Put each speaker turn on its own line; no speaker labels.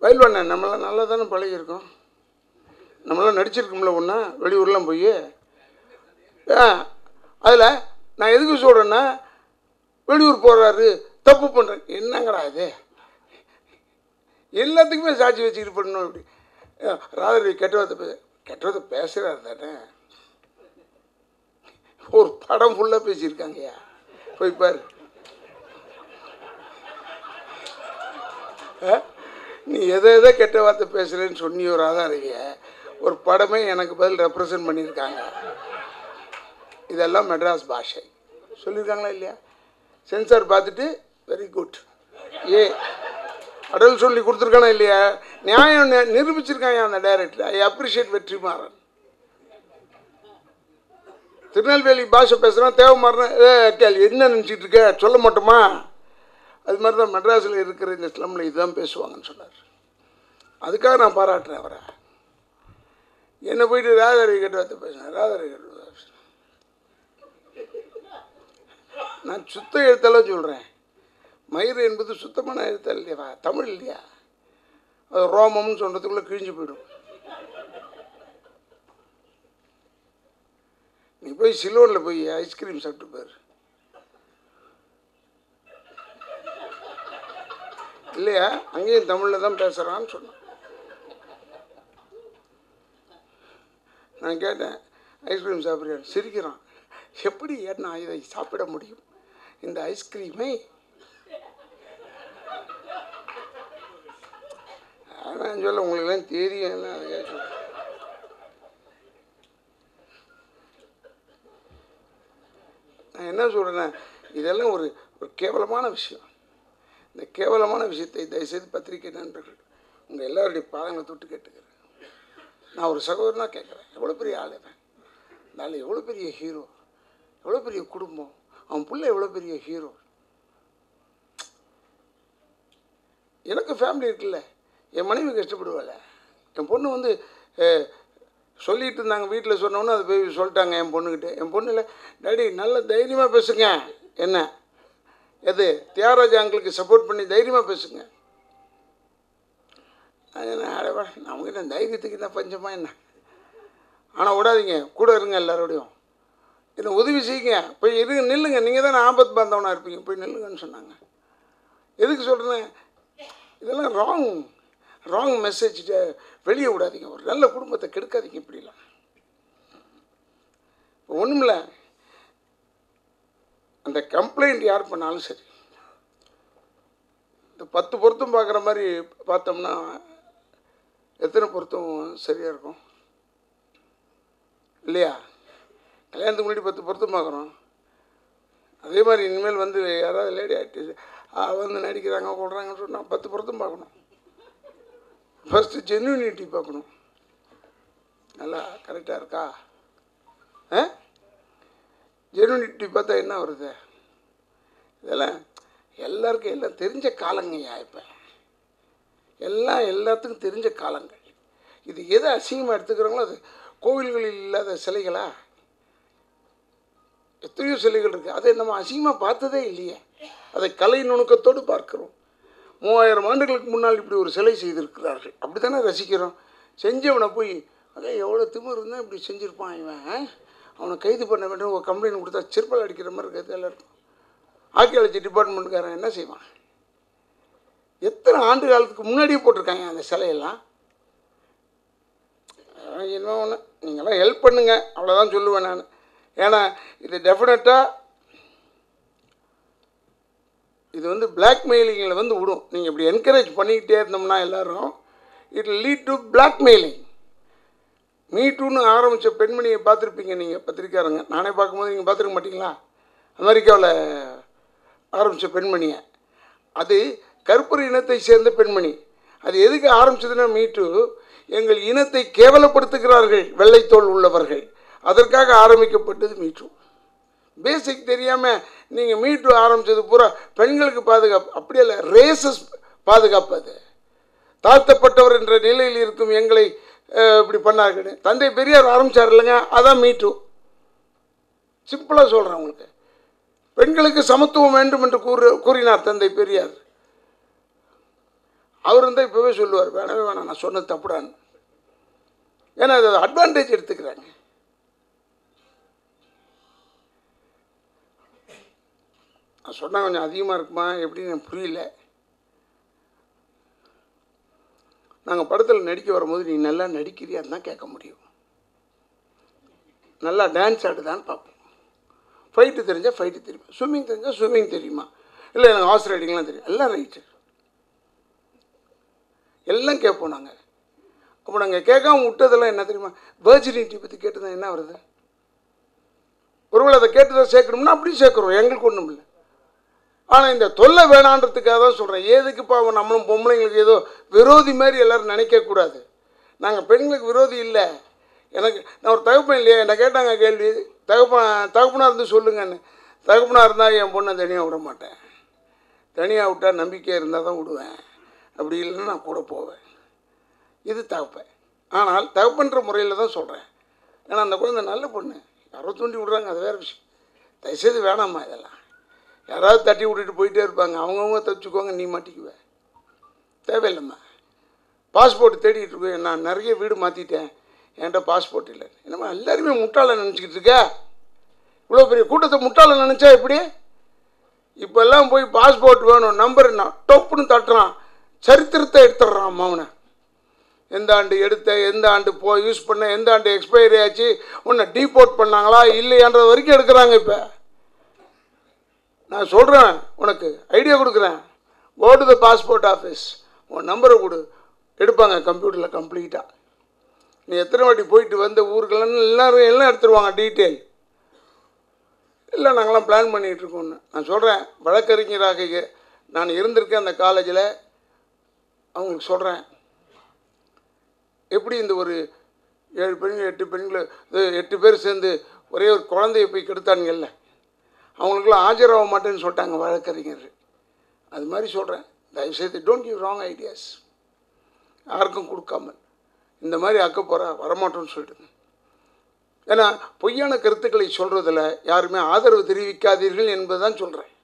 பயில்வானே நம்மளாம் நல்லா தானே பழகியிருக்கோம் நம்மளாம் நடிச்சிருக்கோம்ல ஒன்றா வெளியூர்லாம் போய் அதில் நான் எதுக்கு சொல்கிறேன்னா வெளியூர் போகிறாரு தப்பு பண்ணுறேன் என்னங்கடா இது எல்லாத்துக்குமே சாட்சி வச்சுக்கிட்டு பண்ணணும் இப்படி அஹ் ராதரவி கெட்ட வார்த்தை பேச கெட்ட வார்த்தை பேசுகிறாரு தானே ஒரு படம் ஃபுல்லாக பேசியிருக்காங்கய்யா போய் பாரு அஹ்? நீ எதை எதை கெட்ட வார்த்தை பேசுகிறேன்னு சொன்னியோ ராதாரவிய ஒரு படமே எனக்கு பதில் ரெப்ரசன்ட் பண்ணியிருக்காங்க இதெல்லாம் மெட்ராஸ் பாஷை சொல்லியிருக்காங்களா இல்லையா சென்சார் பார்த்துட்டு வெரி குட் ஏ அடல் சொல்லி கொடுத்துருக்கானா இல்லையா நியாயம் நி- நிரூபிச்சிருக்காங்க அந்த director I appreciate Vetrimaaran Tirunelveli பாஷை பேசுகிறான் தேவமாறன் ஏ கேள்வி என்ன நினச்சிட்டு இருக்க சொல்ல மாட்டோமா அது மாதிரி தான் மெட்ராஸில் இருக்கிற இந்த ஸ்லம்மில் இதுதான் பேசுவாங்கன்னு சொன்னார் அதுக்காக நான் பாராட்டுறேன் அவரை என்னை போயிட்டு ராதாரி கட்ட வார்த்தை பேசினேன் ராதாரி கட்ட வார்த்தை பேசினேன். நான் சுத்த எழுத்தெல்லாம் சொல்கிறேன் மயிறு என்பது சுத்தமான எழுத்தல் இல்லையா தமிழ் இல்லையா அது ரோமம்னு சொல்கிறதுக்குள்ளே கிழிஞ்சு போயிடும் நீ போய் சிலோனில் போய் ஐஸ்கிரீம் சாப்பிட்டு பாரு இல்லையா அங்கேயும் தமிழில் தான் பேசுகிறான்னு சொன்னான் நான் கேட்டேன் ஐஸ்கிரீம் சாப்பிட்றியான்னு சிரிக்கிறான் எப்படி நான் இதை சாப்பிட முடியும் இந்த ஐஸ்கிரீமை நான் சொல்ல உங்களுக்குலாம் தெரியும் எல்லாம் அதை கேட்டு நான் என்ன சொல்கிறேன்னா இதெல்லாம் ஒரு ஒரு கேவலமான விஷயம் இந்த கேவலமான விஷயத்தை தயவுசெய்து பத்திரிகை நண்பர்கள் உங்கள் எல்லாருடைய பாதங்களை தொட்டு கேட்டுக்கிறேன் நான் ஒரு சகோதரனாக கேட்குறேன் எவ்வளோ பெரிய ஆள் இவன் இந்த ஆள் எவ்வளோ பெரிய ஹீரோ எவ்வளோ பெரிய குடும்பம் அவன் புள்ள எவ்வளோ பெரிய ஹீரோ எனக்கு ஃபேமிலி இருக்குல்ல என் மனைவி கஷ்டப்படுவாள் என் பொண்ணு வந்து அஹ், சொல்லிட்டு இருந்தாங்க வீட்டில் சொன்னோன்னே அது போய் சொல்லிட்டாங்க என் பொண்ணுக்கிட்ட என் பொண்ணு இல்லை டாடி நல்ல தைரியமாக பேசுங்க என்ன எது தியாகராஜா அங்கிளுக்கு சப்போர்ட் பண்ணி தைரியமாக பேசுங்க அது என்ன அடவா நமக்கு என்ன தைரியத்துக்கு என்ன பஞ்சமா என்ன ஆனால் விடாதீங்க கூட இருங்க எல்லாரோடையும் என்னை உதவி செய்யுங்க போய் இருங்க நில்லுங்க நீங்கள் தானே ஆபத்து பாந்தவனாக இருப்பீங்க போய் நில்லுங்கன்னு சொன்னாங்க எதுக்கு சொல்கிறேன் இதெல்லாம் ராங் ராங் மெசேஜ் வெளியே விடாதீங்க ஒரு நல்ல குடும்பத்தை கெடுக்காதீங்க இப்படிலாம் ஒன்றுமில்ல அந்த கம்ப்ளைண்ட் யார் பண்ணாலும் சரி இந்த பத்து பொருத்தம் பார்க்குற மாதிரி பார்த்தோம்னா எத்தனை பொருத்தம் சரியாக இருக்கும் இல்லையா கல்யாணத்துக்கு முன்னாடி பத்து பொருத்தம் பார்க்குறோம் அதே மாதிரி இனிமேல் வந்து யாராவது லேடி ஆக்டிஸ் வந்து நடிக்கிறாங்க கொள்றாங்கன்னு சொன்னால் பத்து பொருத்தம் பார்க்கணும் ஃபஸ்ட்டு ஜென்யூனிட்டி பார்க்கணும் நல்லா கரெக்டாக இருக்கா ஆ ஜென்யூனிட்டி பார்த்தா என்ன வருது இதெல்லாம் எல்லாருக்கும் எல்லாம் தெரிஞ்ச காலங்கய்யா இப்போ எல்லாம் எல்லாத்துக்கும் தெரிஞ்ச காலங்கள் இது எதை அசிங்கமாக எடுத்துக்கிறாங்களோ அது கோவில்களில் இல்லாத சிலைகளா எத்தனையோ சிலைகள் இருக்குது அதை நம்ம அசிங்கமாக பார்த்ததே இல்லையே அதை கலை நுணுக்கத்தோடு பார்க்கிறோம் மூவாயிரம் ஆண்டுகளுக்கு முன்னால் இப்படி ஒரு சிலை செய்திருக்கிறார்கள் அப்படி தானே ரசிக்கிறோம் செஞ்சவனை போய் அங்கே எவ்வளோ திமிர் இருந்தால் இப்படி செஞ்சுருப்பான் இவன் அவனை கைது பண்ண வேண்டும் ஒரு கம்ப்ளைண்ட் கொடுத்தா சிற்பல் அடிக்கிற மாதிரி இருக்கிறது எல்லாருக்கும் ஆர்கியாலஜி டிபார்ட்மெண்ட்டுக்காரன் என்ன செய்வான் எத்தனை ஆண்டு காலத்துக்கு முன்னாடியே போட்டிருக்காங்க அந்த சிலையெல்லாம் அஹ் என்ன ஒன்று நீங்களாம் ஹெல்ப் பண்ணுங்க அவ்வளோதான் சொல்லுவேன் நான் ஏன்னா இது டெஃபினட்டாக இது வந்து பிளாக்மெயிலிங்கில் வந்து விடும் நீங்கள் இப்படி என்கரேஜ் பண்ணிக்கிட்டே இருந்தோம்னா எல்லாரும் இட் லீட் டு பிளாக்மெயிலிங் மீட்டுன்னு ஆரம்பித்த பெண்மணியை பார்த்துருப்பீங்க நீங்கள் பத்திரிக்காரங்க நானே பார்க்கும்போது நீங்கள் பார்த்துருக்க மாட்டீங்களா அமெரிக்காவில் ஆரம்பித்த பெண்மணியை அது கருப்பர் இனத்தை சேர்ந்த பெண்மணி அது எதுக்கு ஆரம்பிச்சதுன்னா மீட்டு எங்கள் இனத்தை கேவலப்படுத்துகிறார்கள் வெள்ளைத்தோல் உள்ளவர்கள் அதற்காக ஆரம்பிக்கப்பட்டது மீட்டு பேசிக் தெரியாமல் நீங்கள் மீட்டு ஆரம்பித்தது பூரா பெண்களுக்கு பாதுகாப்பு அப்படி இல்லை ரேசஸ் பாதுகாப்பு அது தாழ்த்தப்பட்டவர் என்ற நிலையில் இருக்கும் எங்களை அஹ், இப்படி பண்ணார்கள் தந்தை பெரியார் ஆரம்பிச்சார் இல்லைங்க அதான் மீட்டு சிம்பிளாக சொல்கிறேன் உங்களுக்கு பெண்களுக்கு சமத்துவம் வேண்டும் என்று கூறு கூறினார் தந்தை பெரியார் அவர் இருந்தால் இப்போவே சொல்லுவார் வேணவே வேணாம் நான் சொன்னது தப்புடான்னு ஏன்னா அது அட்வான்டேஜ் எடுத்துக்கிறாங்க நான் சொன்னால் கொஞ்சம் அதிகமாக இருக்குமா எப்படின்னு எனக்கு புரியல நாங்கள் படத்தில் நடிக்க வரும்போது நீ நல்லா நடிக்கிறியான்னு தான் கேட்க முடியும் நல்லா டான்ஸ் ஆடுதான்னு பார்ப்போம் ஃபைட்டு தெரிஞ்சால் ஃபைட்டு தெரியுமா ஸ்விம்மிங் தெரிஞ்சால் ஸ்விம்மிங் தெரியுமா இல்லை எனக்கு ஹார்ஸ் ரைடிங்லாம் தெரியும் எல்லாம் ரைட்டு எல்லாம் கேட்போம் நாங்கள் அப்போ நாங்கள் கேட்காம விட்டதெல்லாம் என்ன தெரியுமா வேர்ஜினிட்டி பற்றி கேட்டுதான் என்ன வருது ஒருவேளை அதை கேட்டுதான் சேர்க்கணும்னா அப்படியும் சேர்க்குறோம் எங்களுக்கு ஒன்றும் இல்லை ஆனால் இந்த தொல்லை வேணான்றதுக்காக தான் சொல்கிறேன் ஏதுக்குப்பா அவன் நம்மளும் பொம்பளைங்களுக்கு ஏதோ விரோதி மாதிரி எல்லோரும் நினைக்கக்கூடாது நாங்கள் பெண்களுக்கு விரோதி இல்லை எனக்கு நான் ஒரு தகப்பன் இல்லையா என்னை கேட்டாங்க கேள்வி தகப்பன் தகப்பனாக இருந்து சொல்லுங்கன்னு தகப்பனாக இருந்தால் என் பொண்ணை தனியாக விட மாட்டேன் தனியாக விட்டால் நம்பிக்கை இருந்தால் தான் விடுவேன் அப்படி இல்லைன்னா நான் கூட போவேன் இது தகப்பன் ஆனால் தகப்பன்ற முறையில் தான் சொல்கிறேன் ஏன்னா அந்த குழந்தை நல்ல பொண்ணு யாரோ தூண்டி விடுறாங்க அது வேறு விஷயம் தயவுசெய்து வேணாம்மா இதெல்லாம் யாராவது தட்டி விட்டுட்டு போயிட்டே இருப்பாங்க அவங்கவுங்க தப்பிச்சுக்குவாங்க நீ மாட்டிக்குவ தேவையில்லைம்மா பாஸ்போர்ட் தேடிட்டு இருக்கேன் நான் நிறைய வீடு மாற்றிட்டேன் என்கிட்ட பாஸ்போர்ட் இல்லை என்னம்மா எல்லாருமே முட்டாளை நினச்சிக்கிட்டு இருக்க இவ்வளோ பெரிய கூட்டத்தை முட்டாளை நினச்சா எப்படி இப்போல்லாம் போய் பாஸ்போர்ட் வேணும் நம்பர் நான் டொப்புன்னு தட்டுறான் சரித்திரத்தை எடுத்துடுறான் அம்மாவனை எந்த ஆண்டு எடுத்த எந்த ஆண்டு போ யூஸ் பண்ண எந்த ஆண்டு எக்ஸ்பைரி ஆச்சு உன்னை டீபோர்ட் பண்ணாங்களா இல்லையான்றது வரைக்கும் எடுக்கிறாங்க இப்போ நான் சொல்கிறேன் உனக்கு ஐடியா கொடுக்குறேன் go to the passport office உன் நம்பரை கொடு எடுப்பாங்க கம்ப்யூட்டரில் கம்ப்ளீட்டாக நீ எத்தனை வாட்டி போயிட்டு வந்த ஊருக்கெல்லாம் எல்லாரும் எல்லாம் எடுத்துருவாங்க டீட்டெயில் இல்லை நாங்களாம் பிளான் பண்ணிகிட்டு இருக்கோம்னு நான் சொல்கிறேன் வழக்கறிஞராக நான் இருந்திருக்கேன் அந்த காலேஜில் அவங்களுக்கு சொல்கிறேன் எப்படி இந்த ஒரு ஏழு பெண்கள் எட்டு பெண்களை இது எட்டு பேர் சேர்ந்து ஒரே ஒரு குழந்தைய போய் கெடுத்தானுங்கல்ல அவங்களுக்குலாம் ஆஜராக மாட்டேன்னு சொல்லிட்டாங்க வழக்கறிஞர் அது மாதிரி சொல்கிறேன் தயவுசெய்து டோன்ட் கிவ் ராங் ஐடியாஸ் யாருக்கும் கொடுக்காம இந்த மாதிரி அக்க போகிற வரமாட்டோன்னு சொல்லிட்டு ஏன்னா பொய்யான கருத்துக்களை சொல்கிறதில் யாருமே ஆதரவு தெரிவிக்காதீர்கள் என்பது தான் சொல்கிறேன்